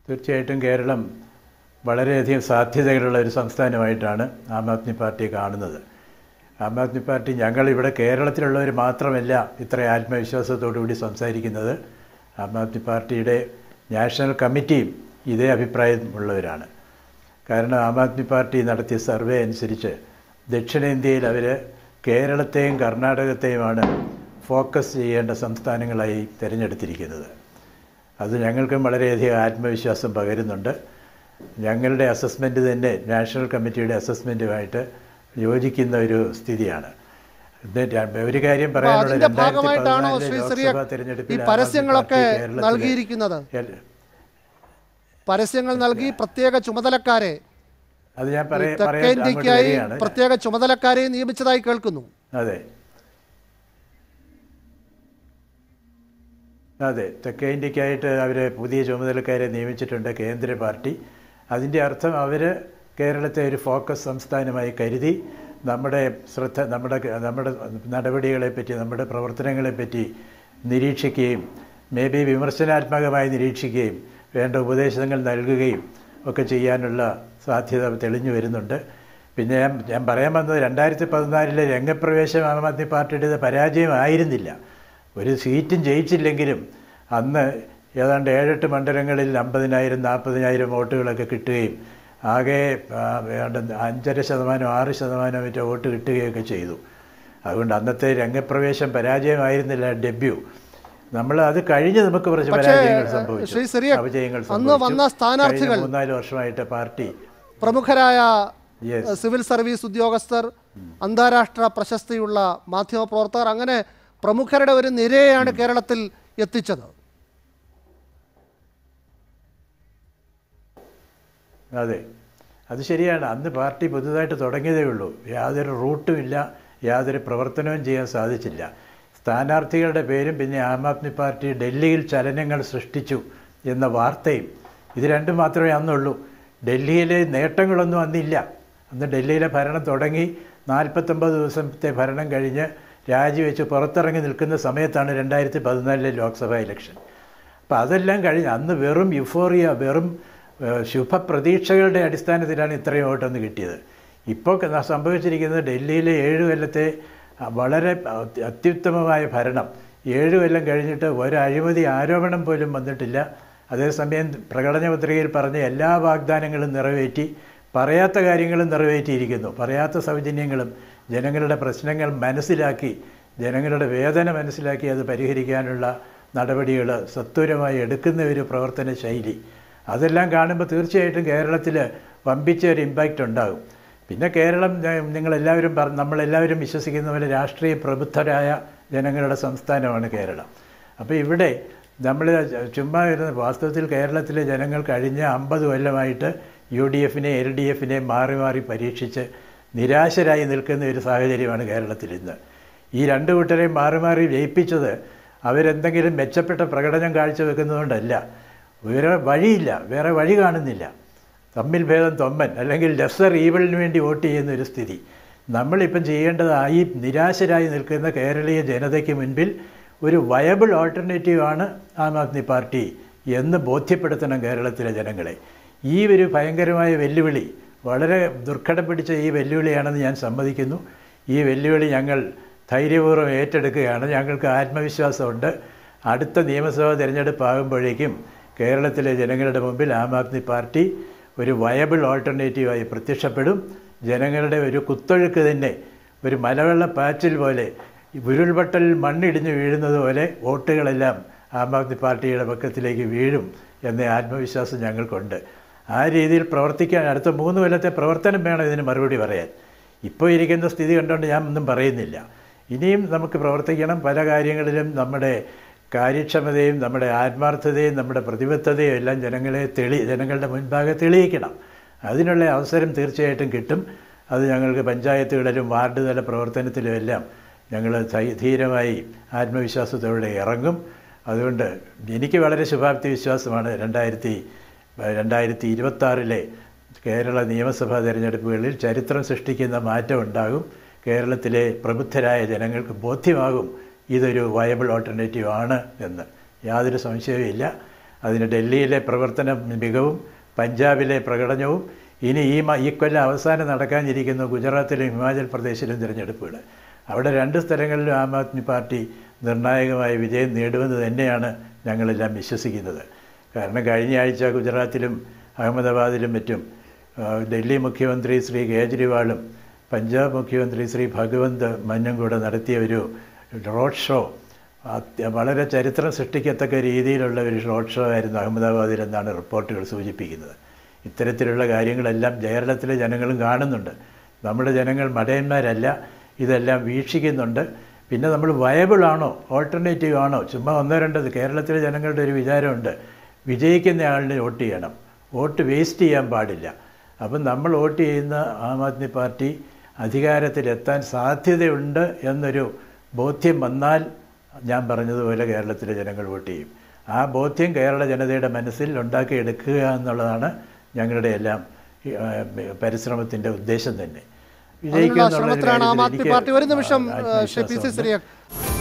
തീർച്ചയായിട്ടും കേരളം വളരെയധികം സാധ്യതകളുള്ള ഒരു സംസ്ഥാനമായിട്ടാണ് ആം ആദ്മി പാർട്ടി കാണുന്നത് ആം ആദ്മി പാർട്ടി ഞങ്ങൾ ഇവിടെ കേരളത്തിലുള്ളവർ മാത്രമല്ല ഇത്ര ആത്മവിശ്വാസത്തോടുകൂടി സംസാരിക്കുന്നത് ആം ആദ്മി പാർട്ടിയുടെ നാഷണൽ കമ്മിറ്റിയും ഇതേ അഭിപ്രായമുള്ളവരാണ് കാരണം ആം ആദ്മി പാർട്ടി നടത്തിയ സർവേ അനുസരിച്ച് ദക്ഷിണേന്ത്യയിൽ അവർ കേരളത്തെയും കർണാടകത്തെയുമാണ് ഫോക്കസ് ചെയ്യേണ്ട സംസ്ഥാനങ്ങളായി തിരഞ്ഞെടുത്തിരിക്കുന്നത് അത് ഞങ്ങൾക്കും വളരെയധികം ആത്മവിശ്വാസം പകരുന്നുണ്ട് ഞങ്ങളുടെ അസസ്മെൻ്റ് തന്നെ നാഷണൽ കമ്മിറ്റിയുടെ അസസ്മെൻറ്റുമായിട്ട് യോജിക്കുന്ന ഒരു സ്ഥിതിയാണ് ഇത് ര- ഒരു കാര്യം അപ്പൊ പറയാനുള്ളത് അതിന്റെ രണ്ടായിരത്തി ഭാഗമായിട്ടാണോ പതിനാലിലെ ശ്രീ ലോക്സഭാ സിറിയക് ഈ തെരഞ്ഞെടുപ്പിൽ ആം പരസ്യങ്ങളൊക്കെ ആദ്മി പാർട്ടി കേരളത്തിലെ നൽകിയിരിക്കുന്നത് എൽ- പരസ്യങ്ങൾ നൽകി പ്രത്യേക ചുമതലക്കാരെ അത് ഞാൻ ഈ പറയാ തെക്കേ പറയാൻ അങ്ങോട്ട് ഇന്ത്യക്കായി വരികയാണ് പ്രത്യേക ചുമതലക്കാരെ നിയമിച്ചതായി കേൾക്കുന്നു അതെ അതെ തെക്കേ ഇന്ത്യക്കായിട്ട് അവർ പുതിയ ചുമതലക്കാരെ നിയമിച്ചിട്ടുണ്ട് കേന്ദ്ര പാർട്ടി അതിൻ്റെ അർത്ഥം അവർ കേരളത്തെ ഒരു ഫോക്കസ് സംസ്ഥാനമായി കരുതി നമ്മുടെ ശ്രദ്ധ നമ്മുടെ നമ്മുടെ നടപടികളെപ്പറ്റി നമ്മുടെ പ്രവർത്തനങ്ങളെപ്പറ്റി നിരീക്ഷിക്കുകയും മേ ബി വിമർശനാത്മകമായി നിരീക്ഷിക്കുകയും വേണ്ട ഉപദേശങ്ങൾ നൽകുകയും ഒക്കെ ചെയ്യാനുള്ള സാധ്യത തെളിഞ്ഞു വരുന്നുണ്ട് പിന്നെ ഞാൻ ഞാൻ പറയാൻ വന്നത് രണ്ടായിരത്തി പതിനാലിലെ രംഗപ്രവേശം ആം ആദ്മി പാർട്ടിയുടേത് പരാജയമായിരുന്നില്ല ഒരു സീറ്റും ജയിച്ചില്ലെങ്കിലും അന്ന് ഏതാണ്ട് ഏഴെട്ട് മണ്ഡലങ്ങളിൽ അമ്പതിനായിരം നാൽപ്പതിനായിരം വോട്ടുകളൊക്കെ കിട്ടുകയും ആകെ ആ, വേണ്ട അഞ്ചര ശതമാനം ആറ് ശതമാനം മറ്റോ വോട്ട് കിട്ടുകയൊക്കെ ചെയ്തു അതുകൊണ്ട് അന്നത്തെ രംഗപ്രവേശം പരാജയമായിരുന്നില്ല ഡെബ്യൂ നമ്മൾ അത് കഴിഞ്ഞ് നമുക്ക് കുറച്ച് പക്ഷേ, പരാജയങ്ങൾ ശ്രീ സംഭവിച്ചു സിറിയക്, അപജയങ്ങൾ അന്ന് സംഭവിച്ചു. വന്ന സ്ഥാനാർത്ഥികൾ കഴിഞ്ഞ മൂന്നാല് വർഷമായിട്ട് പാർട്ടി പ്രമുഖരായ Yes. എഹ്, സിവിൽ സർവീസ് ഉദ്യോഗസ്ഥർ അന്താരാഷ്ട്ര പ്രശസ്തിയുള്ള മാധ്യമപ്രവർത്തകർ അങ്ങനെ പ്രമുഖരുടെ ഒരു നിരയെയാണ് കേരളത്തിൽ എത്തിച്ചത് അതെ അത് ശരിയാണ് അന്ന് പാർട്ടി പുതുതായിട്ട് തുടങ്ങിയതേ ഉള്ളൂ യാതൊരു റൂട്ടും ഇല്ല യാതൊരു പ്രവർത്തനവും ചെയ്യാൻ സാധിച്ചില്ല സ്ഥാനാർത്ഥികളുടെ പേരും പിന്നെ ആം ആദ്മി പാർട്ടി ഡൽഹിയിൽ ചലനങ്ങൾ സൃഷ്ടിച്ചു എന്ന വാർത്തയും ഇത് രണ്ടും മാത്രമേ അന്നുള്ളൂ ഡൽഹിയിലെ നേട്ടങ്ങളൊന്നും അന്നില്ല അന്ന് ഡൽഹിയിലെ ഭരണം തുടങ്ങി നാൽപ്പത്തൊമ്പത് ദിവസത്തെ ഭരണം കഴിഞ്ഞ് രാജിവെച്ച് പുറത്തിറങ്ങി നിൽക്കുന്ന സമയത്താണ് രണ്ടായിരത്തി പതിനാലിലെ ലോക്സഭാ ഇലക്ഷൻ അപ്പം അതെല്ലാം കഴിഞ്ഞ് അന്ന് വെറും യുഫോറിയ വെറും ഏഹ്, ശുഭപ്രതീക്ഷകളുടെ അടിസ്ഥാനത്തിലാണ് ഇത്രയും വോട്ടൊന്ന് കിട്ടിയത് ഇപ്പോൾ ക- സംഭവിച്ചിരിക്കുന്നത് ഡൽഹിയിലെ ഏഴ് കൊല്ലത്തെ അഹ്, വളരെ അത്യ- അത്യുത്തമമായ ഭരണം ഏഴ് കൊല്ലം കഴിഞ്ഞിട്ട് ഒരു അഴിമതി ആരോപണം പോലും വന്നിട്ടില്ല അതേസമയം പ്രകടന പത്രികയിൽ പറഞ്ഞ എല്ലാ വാഗ്ദാനങ്ങളും നിറവേറ്റി പറയാത്ത കാര്യങ്ങളും നിറവേറ്റിയിരിക്കുന്നു പറയാത്ത സൗജന്യങ്ങളും ജനങ്ങളുടെ പ്രശ്നങ്ങൾ മനസ്സിലാക്കി ജനങ്ങളുടെ വേദന മനസ്സിലാക്കി അത് പരിഹരിക്കാനുള്ള നടപടികൾ സത്വരമായി എടുക്കുന്ന ഒരു പ്രവർത്തന ശൈലി അതെല്ലാം കാണുമ്പോൾ തീർച്ചയായിട്ടും കേരളത്തിൽ വമ്പിച്ച ഒരു ഇമ്പാക്റ്റ് ഉണ്ടാകും പിന്നെ കേരളം ഞാൻ- നിങ്ങളെല്ലാവരും പറ നമ്മളെല്ലാവരും വിശ്വസിക്കുന്ന പോലെ രാഷ്ട്രീയ പ്രബുദ്ധരായ ജനങ്ങളുടെ സംസ്ഥാനമാണ് കേരളം അപ്പോൾ ഇവിടെ നമ്മൾ ചുമ്മാ ഇരുന്ന് വാസ്തവത്തിൽ കേരളത്തിലെ ജനങ്ങൾ കഴിഞ്ഞ അമ്പത് കൊല്ലമായിട്ട് യു ഡി എഫിനെ എൽ ഡി എഫിനെ മാറി മാറി പരീക്ഷിച്ച് നിരാശരായി നിൽക്കുന്ന ഒരു സാഹചര്യമാണ് കേരളത്തിൽ ഇന്ന് ഈ രണ്ട് കൂട്ടരെയും മാറി മാറി ജയിപ്പിച്ചത് അവരെന്തെങ്കിലും മെച്ചപ്പെട്ട പ്രകടനം കാഴ്ചവെക്കുന്നതുകൊണ്ടല്ല വേറെ വഴിയില്ല വേറെ വഴി കാണുന്നില്ല തമ്മിൽ ഭേദം തൊമ്മൻ അല്ലെങ്കിൽ ലെസർ ഈവലിന് വേണ്ടി വോട്ട് ചെയ്യുന്ന ഒരു സ്ഥിതി നമ്മളിപ്പം ചെയ്യേണ്ടത് ആ ഈ നിരാശരായി നിൽക്കുന്ന കേരളീയ ജനതയ്ക്ക് മുൻപിൽ ഒരു വയബിൾ ഓൾട്ടർനേറ്റീവാണ് ആം ആദ്മി പാർട്ടി എന്ന് ബോധ്യപ്പെടുത്തണം കേരളത്തിലെ ജനങ്ങളെ ഈ ഒരു ഭയങ്കരമായ വെല്ലുവിളി വളരെ ദുർഘടം പിടിച്ച ഈ വെല്ലുവിളിയാണെന്ന് ഞാൻ സമ്മതിക്കുന്നു ഈ വെല്ലുവിളി ഞങ്ങൾ ധൈര്യപൂർവ്വം ഏറ്റെടുക്കുകയാണ് ഞങ്ങൾക്ക് ആത്മവിശ്വാസമുണ്ട് അടുത്ത നിയമസഭാ തിരഞ്ഞെടുപ്പ് ആകുമ്പോഴേക്കും കേരളത്തിലെ ജനങ്ങളുടെ മുമ്പിൽ ആം ആദ്മി പാർട്ടി ഒരു വയബിൾ ഓൾട്ടർനേറ്റീവായി പ്രത്യക്ഷപ്പെടും ജനങ്ങളുടെ ഒരു കുത്തൊഴുക്ക് തന്നെ ഒരു മലവെള്ള പാച്ചിൽ പോലെ ഉരുൾപൊട്ടൽ മണ്ണിടിഞ്ഞ് വീഴുന്നത് പോലെ വോട്ടുകളെല്ലാം ആം ആദ്മി പാർട്ടിയുടെ പക്കത്തിലേക്ക് വീഴും എന്ന ആത്മവിശ്വാസം ഞങ്ങൾക്കുണ്ട് ആ രീതിയിൽ പ്രവർത്തിക്കാൻ അടുത്ത മൂന്ന് കൊല്ലത്തെ പ്രവർത്തനം വേണം ഇതിന് മറുപടി പറയാൻ ഇപ്പോൾ ഇരിക്കുന്ന സ്ഥിതി കണ്ടുകൊണ്ട് ഞാൻ ഒന്നും പറയുന്നില്ല ഇനിയും നമുക്ക് പ്രവർത്തിക്കണം പല കാര്യങ്ങളിലും നമ്മുടെ കാര്യക്ഷമതയും നമ്മുടെ ആത്മാർത്ഥതയും നമ്മുടെ പ്രതിബദ്ധതയും എല്ലാം ജനങ്ങളെ തെളി ജനങ്ങളുടെ മുൻപാകെ തെളിയിക്കണം അതിനുള്ള അവസരം തീർച്ചയായിട്ടും കിട്ടും അത് ഞങ്ങൾക്ക് പഞ്ചായത്തുകളിലും വാർഡ് തല പ്രവർത്തനത്തിലും എല്ലാം ഞങ്ങൾ ധൈ- ധീരമായി ആത്മവിശ്വാസത്തോടെ ഇറങ്ങും അതുകൊണ്ട് എനിക്ക് വളരെ ശുഭാപ്തി വിശ്വാസമാണ് രണ്ടായിരത്തി രണ്ടായിരത്തി ഇരുപത്താറിലെ കേരള നിയമസഭാ തെരഞ്ഞെടുപ്പുകളിൽ ചരിത്രം സൃഷ്ടിക്കുന്ന മാറ്റം ഉണ്ടാകും കേരളത്തിലെ പ്രബുദ്ധരായ ജനങ്ങൾക്ക് ബോധ്യമാകും ഇതൊരു വയബിൾ ഓൾട്ടർനേറ്റീവ് ആണ് എന്ന് യാതൊരു സംശയവുമില്ല അതിന് ഡൽഹിയിലെ പ്രവർത്തന മികവും പഞ്ചാബിലെ പ്രകടനവും ഇനി ഈ മ- ഈ കൊല്ലം അവസാനം നടക്കാനിരിക്കുന്ന ഗുജറാത്തിലും ഹിമാചൽ പ്രദേശിലും തിരഞ്ഞെടുപ്പുകൾ അവിടെ രണ്ട് സ്ഥലങ്ങളിലും ആം ആദ്മി പാർട്ടി നിർണായകമായ വിജയം നേടുമെന്ന് തന്നെയാണ് ഞങ്ങളെല്ലാം വിശ്വസിക്കുന്നത് കാരണം കഴിഞ്ഞ ആഴ്ച ഗുജറാത്തിലും അഹമ്മദാബാദിലും മറ്റും ആ, ഡൽഹി മുഖ്യമന്ത്രി ശ്രീ കേജ്രിവാളും പഞ്ചാബ് മുഖ്യമന്ത്രി ശ്രീ ഭഗവന്ത് മന്നും കൂടെ നടത്തിയ ഒരു റോഡ് ഷോ അത്യ- വളരെ ചരിത്രം സൃഷ്ടിക്കത്തക്ക രീതിയിലുള്ള ഒരു റോഡ് ഷോ ആയിരുന്നു അഹമ്മദാബാദിൽ എന്നാണ് റിപ്പോർട്ടുകൾ സൂചിപ്പിക്കുന്നത് ഇത്തരത്തിലുള്ള കാര്യങ്ങളെല്ലാം കേരളത്തിലെ ജനങ്ങളും കാണുന്നുണ്ട് നമ്മുടെ ജനങ്ങൾ മടയന്മാരല്ല ഇതെല്ലാം വീക്ഷിക്കുന്നുണ്ട് പിന്നെ നമ്മൾ വയബിൾ ആണോ ഓൾട്ടർനേറ്റീവ് ആണോ ചുമ്മാ ഒന്നോ രണ്ടോ കേരളത്തിലെ ജനങ്ങളുടെ ഒരു വിചാരമുണ്ട് വിജയിക്കുന്ന ആളിന് വോട്ട് ചെയ്യണം വോട്ട് വേസ്റ്റ് ചെയ്യാൻ പാടില്ല അപ്പം നമ്മൾ വോട്ട് ചെയ്യുന്ന ആം ആദ്മി പാർട്ടി അധികാരത്തിലെത്താൻ സാധ്യതയുണ്ട് എന്നൊരു ബോധ്യം വന്നാൽ ഞാൻ പറഞ്ഞതുപോലെ കേരളത്തിലെ ജനങ്ങൾ വോട്ട് ചെയ്യും ആ ബോധ്യം കേരള ജനതയുടെ മനസ്സിൽ ഉണ്ടാക്കിയെടുക്കുക എന്നുള്ളതാണ് ഞങ്ങളുടെ എല്ലാം ഈ, ആ, പരിശ്രമത്തിൻ്റെ ഉദ്ദേശം തന്നെ അതിനുള്ള എന്നുള്ള ഒരു ശ്രമത്തിലാണ് ആം കാര്യത്തിൽ ആദ്മി എനിക്ക് പാർട്ടി ഒരു നിമിഷം ആത്മവിശ്വാസമുണ്ട്. Shri P C Shri